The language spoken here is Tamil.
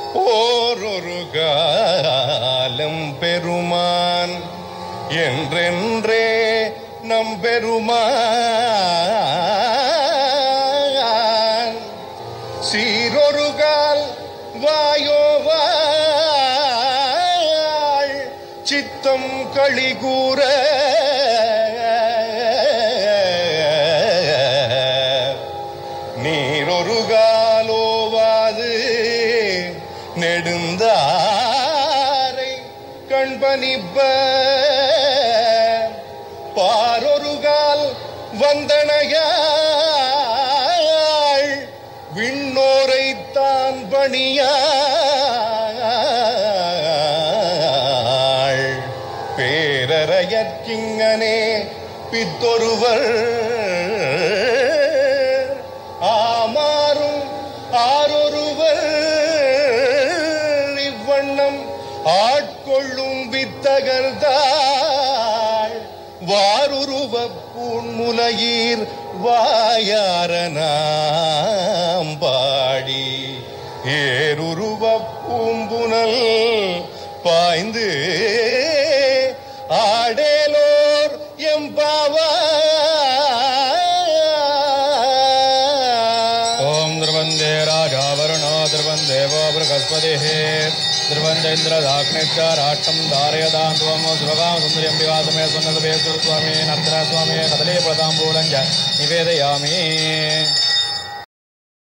ஓரொரு காலம் பெருமான் என்றென்றே நம் பெருமான் சீரொரு கால் வாயோவாள் சித்தம் களிகூற நீரொரு காலோவாது நெடுந்தாரை கண்பனிப்ப பாரொரு கால் வந்தனையாள் விண்ணோரை தான் பணியாள் பேரறையற்கிங்கனே பித்தொருவர் ஆமாறும் ஆரொருவர் இவ்வண்ணம் ஆட்கொள்ளும் வித்தகர்தாள் வாருருவ பூன்முலையீர் வாயார நாம் பாடி ஏருருவ பூம்புனல் பாய்ந்து ஆடேலோர் எம்பாவா ॐ द्रवन्दे राजा वरुणो द्रवन् देवो बृहस्पतिः द्रवन्द्रेन्द्रदाग्निश्च राष्ट्रं धारयदां त्वं ध्रुवगां सुन्दर्यं विवासमे सुन्नतभे स्वामी नत्र स्वामी कदलीप्रदाम्बूलं च निवेदयामि